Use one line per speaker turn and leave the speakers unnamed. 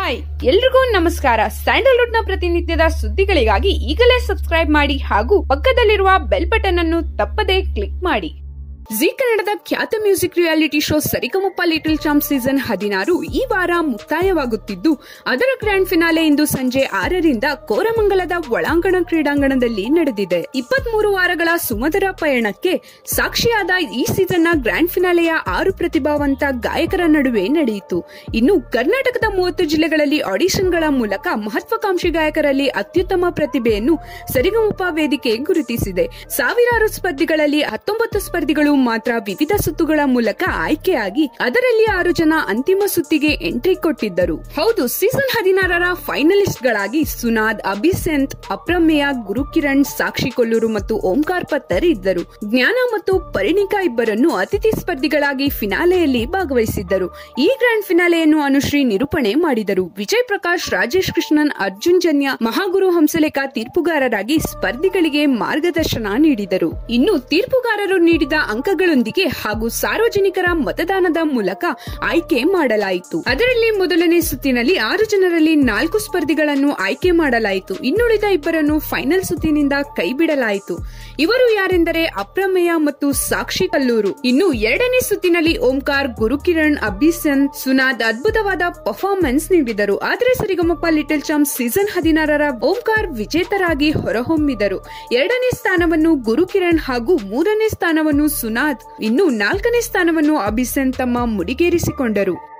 hi ಎಲ್ರಿಗೂ ನಮಸ್ಕಾರ Sandalwood ನ ಪ್ರತಿನಿತ್ಯದ ಸುದ್ದಿಗಳಿಗಾಗಿ ಈಗಲೇ ಸಬ್ಸ್ಕ್ರೈಬ್ ಮಾಡಿ ಹಾಗೂ ಪಕ್ಕದಲ್ಲಿರುವ ಬೆಲ್ ಬಟನ್ ಅನ್ನು ತಪ್ಪದೇ ಕ್ಲಿಕ್ ಮಾಡಿ ಜಿ ಕನ್ನಡದ ಖ್ಯಾತ music reality show Sarigamapa little champ season ಹದಿನಾರು ಈ ವಾರ ಮುಕ್ತಾಯವಾಗುತ್ತಿದ್ದು ಅದರ ಗ್ರ್ಯಾಂಡ್ ಫಿನಾಲೆ ಇಂದು ಸಂಜೆ ಆರರಿಂದ ಕೋರಮಂಗಲದ ಒಳಾಂಗಣ ಕ್ರೀಡಾಂಗಣದಲ್ಲಿ ನಡೆದಿದೆ ಇಪ್ಪತ್ಮೂರು ವಾರಗಳ ಸುಮಧುರ ಪಯಣಕ್ಕೆ ಸಾಕ್ಷಿಯಾದ ಈ ಸೀಸನ್ನ ಗ್ರ್ಯಾಂಡ್ ಫಿನಾಲೆಯ ಆರು ಪ್ರತಿಭಾವಂತ ಗಾಯಕರ ನಡುವೆ ನಡೆಯಿತು ಇನ್ನು ಕರ್ನಾಟಕದ ಮೂವತ್ತು ಜಿಲ್ಲೆಗಳಲ್ಲಿ ಆಡಿಷನ್ಗಳ ಮೂಲಕ ಮಹತ್ವಾಕಾಂಕ್ಷಿ ಗಾಯಕರಲ್ಲಿ ಅತ್ಯುತ್ತಮ ಪ್ರತಿಭೆಯನ್ನು ಸರಿಗಮಪ ವೇದಿಕೆ ಗುರುತಿಸಿದೆ ಸಾವಿರಾರು ಸ್ಪರ್ಧಿಗಳಲ್ಲಿ ಹತ್ತೊಂಬತ್ತು ಸ್ಪರ್ಧಿಗಳು ಮಾತ್ರ ವಿವಿಧ ಸುತ್ತುಗಳ ಮೂಲಕ ಆಯ್ಕೆಯಾಗಿ ಅದರಲ್ಲಿ ಆರು ಜನ ಅಂತಿಮ ಸುತ್ತಿಗೆ ಎಂಟ್ರಿ ಕೊಟ್ಟಿದ್ದರು ಹೌದು ಸೀಸನ್ ಹದಿನಾರರ ಫೈನಲಿಸ್ಟ್ ಗಳಾಗಿ ಸುನಾದ್ ಅಭಿಸೆಂತ್ ಅಪ್ರಮೇಯ ಗುರುಕಿರಣ್ ಸಾಕ್ಷಿ ಕೊಲ್ಲೂರು ಮತ್ತು ಓಂಕಾರ್ ಪತ್ತರ್ ಇದ್ದರು ಜ್ಞಾನ ಮತ್ತು ಪರಿಣಿಕಾ ಇಬ್ಬರನ್ನು ಅತಿಥಿ ಸ್ಪರ್ಧಿಗಳಾಗಿ ಫಿನಾಲೆಯಲ್ಲಿ ಭಾಗವಹಿಸಿದ್ದರು ಈ ಗ್ರ್ಯಾಂಡ್ ಫಿನಾಲೆಯನ್ನು ಅನುಶ್ರೀ ನಿರೂಪಣೆ ಮಾಡಿದರು ವಿಜಯ್ ಪ್ರಕಾಶ್ ರಾಜೇಶ್ ಕೃಷ್ಣನ್ ಅರ್ಜುನ್ ಜನ್ಯ ಮಹಾಗುರು ಹಂಸಲೇಖ ತೀರ್ಪುಗಾರರಾಗಿ ಸ್ಪರ್ಧಿಗಳಿಗೆ ಮಾರ್ಗದರ್ಶನ ನೀಡಿದರು ಇನ್ನು ತೀರ್ಪುಗಾರರು ನೀಡಿದ ಅಂಕಗಳೊಂದಿಗೆ ಹಾಗೂ ಸಾರ್ವಜನಿಕರ ಮತದಾನದ ಮೂಲಕ ಆಯ್ಕೆ ಮಾಡಲಾಯಿತು ಅದರಲ್ಲಿ ಮೊದಲನೇ ಸುತ್ತಿನಲ್ಲಿ ಆರು ಜನರಲ್ಲಿ ನಾಲ್ಕು ಸ್ಪರ್ಧಿಗಳನ್ನು ಆಯ್ಕೆ ಮಾಡಲಾಯಿತು ಇನ್ನುಳಿದ ಇಬ್ಬರನ್ನು ಫೈನಲ್ ಸುತ್ತಿನಿಂದ ಕೈಬಿಡಲಾಯಿತು ಇವರು ಯಾರೆಂದರೆ ಅಪ್ರಮೇಯ ಮತ್ತು ಸಾಕ್ಷಿ ಕಲ್ಲೂರು ಇನ್ನು ಎರಡನೇ ಸುತ್ತಿನಲ್ಲಿ ಓಂಕಾರ್ ಗುರುಕಿರಣ್ ಅಭಿಸನ್ ಸುನಾದ್ ಅದ್ಭುತವಾದ ಪರ್ಫಾರ್ಮೆನ್ಸ್ ನೀಡಿದರು ಆದರೆ ಸರಿಗಮಪ್ಪ ಲಿಟಲ್ ಚಾಂಪ್ ಸೀಸನ್ ಹದಿನಾರರ ಓಂಕಾರ್ ವಿಜೇತರಾಗಿ ಹೊರಹೊಮ್ಮಿದರು ಎರಡನೇ ಸ್ಥಾನವನ್ನು ಗುರುಕಿರಣ್ ಹಾಗೂ ಮೂರನೇ ಸ್ಥಾನವನ್ನು ಸುನಾದ್ ಇನ್ನು ನಾಲ್ಕನೇ ಸ್ಥಾನವನ್ನು ಅಭಿಸನ್ ತಮ್ಮ ಮುಡಿಗೇರಿಸಿಕೊಂಡರು